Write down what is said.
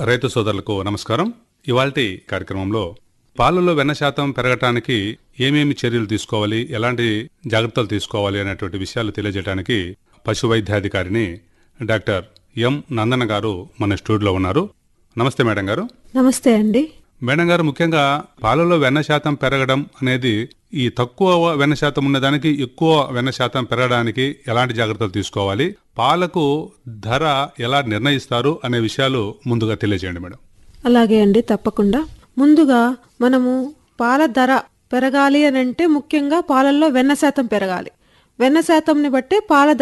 రైతు సోదరులకు నమస్కారం ఇవాల్టి కార్యక్రమంలో పాలలో వెన్న శాతం పెరగటానికి ఏమేమి చర్యలు తీసుకోవాలి ఎలాంటి జాగ్రత్తలు తీసుకోవాలి అనేటువంటి విషయాలు తెలియజేయడానికి పశు వైద్యాధికారిని డాక్టర్ ఎం నందన గారు మన స్టూడియోలో ఉన్నారు నమస్తే మేడం గారు నమస్తే అండి మేడం గారు ముఖ్యంగా పాలలో వెన్న శాతం పెరగడం అనేది ఈ తక్కువ వెన్న శాతం ఉన్నదానికి ఎక్కువ వెన్న శాతం పెరగడానికి ఎలాంటి జాగ్రత్తలు తీసుకోవాలి పాలకు ధర ఎలా నిర్ణయిస్తారు అనే విషయాలు ముందుగా తెలియజేయండి మేడం అలాగే అండి తప్పకుండా ముందుగా మనము పాల ధర పెరగాలి అని అంటే ముఖ్యంగా పాలల్లో వెన్న శాతం పెరగాలి వెన్న శాతంని బట్టి పాల ధర